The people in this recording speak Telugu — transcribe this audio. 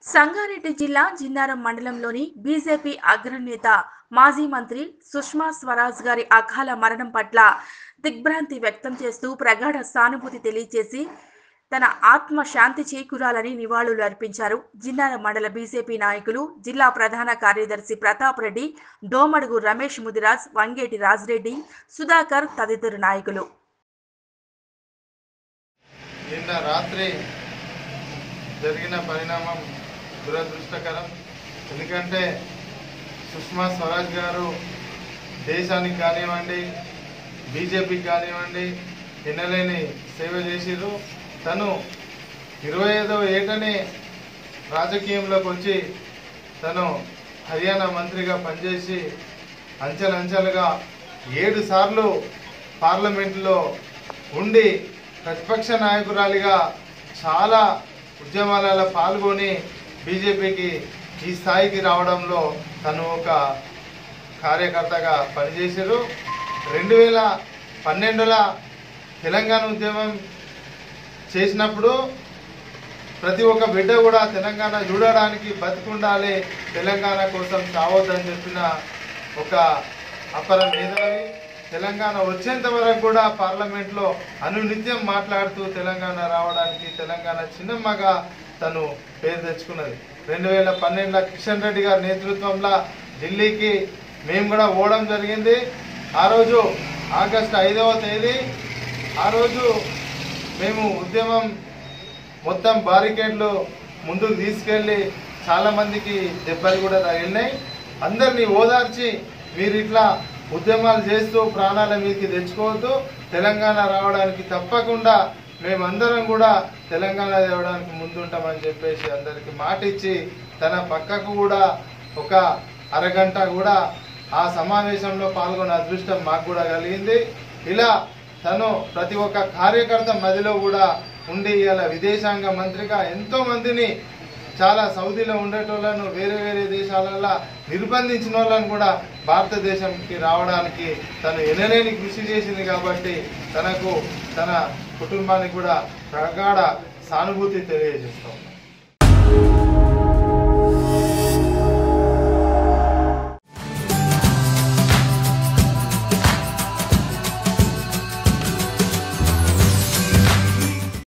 సంగారెడ్డి జిల్లా జిన్నారం మండలంలోని బీజేపీ అగ్రనేత మాజీ మంత్రి సుష్మా స్వరాజ్ గారి అకాల మరణం పట్ల దిగ్భ్రాంతి వ్యక్తం చేస్తూ ప్రగాఢ సానుభూతి తెలియజేసి తన ఆత్మ శాంతి చేకూరాలని నివాళులు అర్పించారు జిన్నారం మండల బీజేపీ నాయకులు జిల్లా ప్రధాన కార్యదర్శి ప్రతాప్ రెడ్డి దోమడుగు రమేష్ ముదిరాజ్ వంగేటి రాజిరెడ్డి సుధాకర్ తదితర నాయకులు నిన్న రాత్రి జరిగిన పరిణామం దురదృష్టకరం ఎందుకంటే సుష్మా స్వరాజ్ గారు దేశానికి కానివ్వండి బీజేపీకి కానివ్వండి ఎన్నలేని సేవ చేసిర్రు తను ఇరవై ఐదో ఏటనే రాజకీయంలోకి వచ్చి తను హర్యానా మంత్రిగా పనిచేసి అంచెలంచెలుగా ఏడు సార్లు పార్లమెంటులో ఉండి ప్రతిపక్ష నాయకురాలిగా చాలా ఉద్యమాలలో పాల్గొని బీజేపీకి ఈ స్థాయికి రావడంలో తను ఒక కార్యకర్తగా పనిచేశారు రెండు వేల పన్నెండులో తెలంగాణ ఉద్యమం చేసినప్పుడు ప్రతి ఒక్క బిడ్డ కూడా తెలంగాణ చూడడానికి బతికుండాలి తెలంగాణ కోసం చావద్దని చెప్పిన ఒక అపర మేధావి తెలంగాణ వచ్చేంత వరకు కూడా పార్లమెంట్లో అనునిత్యం మాట్లాడుతూ తెలంగాణ రావడానికి తెలంగాణ చిన్నమ్మగా తను పేరు తెచ్చుకున్నది రెండు వేల పన్నెండులో కిషన్ రెడ్డి గారి నేతృత్వంలో ఢిల్లీకి మేము కూడా పోవడం జరిగింది ఆ రోజు ఆగస్టు ఐదవ తేదీ ఆ రోజు మేము ఉద్యమం మొత్తం బారికేడ్లు ముందుకు తీసుకెళ్ళి చాలా మందికి దెబ్బలు కూడా తగిలినాయి అందరినీ ఓదార్చి మీరు ఇట్లా ఉద్యమాలు చేస్తూ ప్రాణాల మీదకి తెచ్చుకోవద్దు తెలంగాణ రావడానికి తప్పకుండా మేమందరం కూడా తెలంగాణ తేవడానికి ముందుంటామని చెప్పేసి అందరికి మాట ఇచ్చి తన పక్కకు కూడా ఒక అరగంట కూడా ఆ సమావేశంలో పాల్గొనే అదృష్టం మాకు కూడా కలిగింది ఇలా తను ప్రతి ఒక్క కార్యకర్త మదిలో కూడా ఉండి ఇలా విదేశాంగ మంత్రిగా ఎంతో మందిని చాలా సౌదీలో ఉండేటోళ్ళను వేరే వేరే దేశాలలో నిర్బంధించిన వాళ్ళని కూడా భారతదేశంకి రావడానికి తను ఎనలేని కృషి చేసింది కాబట్టి తనకు తన కుటుంబానికి కూడా ప్రగాఢ సానుభూతి తెలియజేస్తాం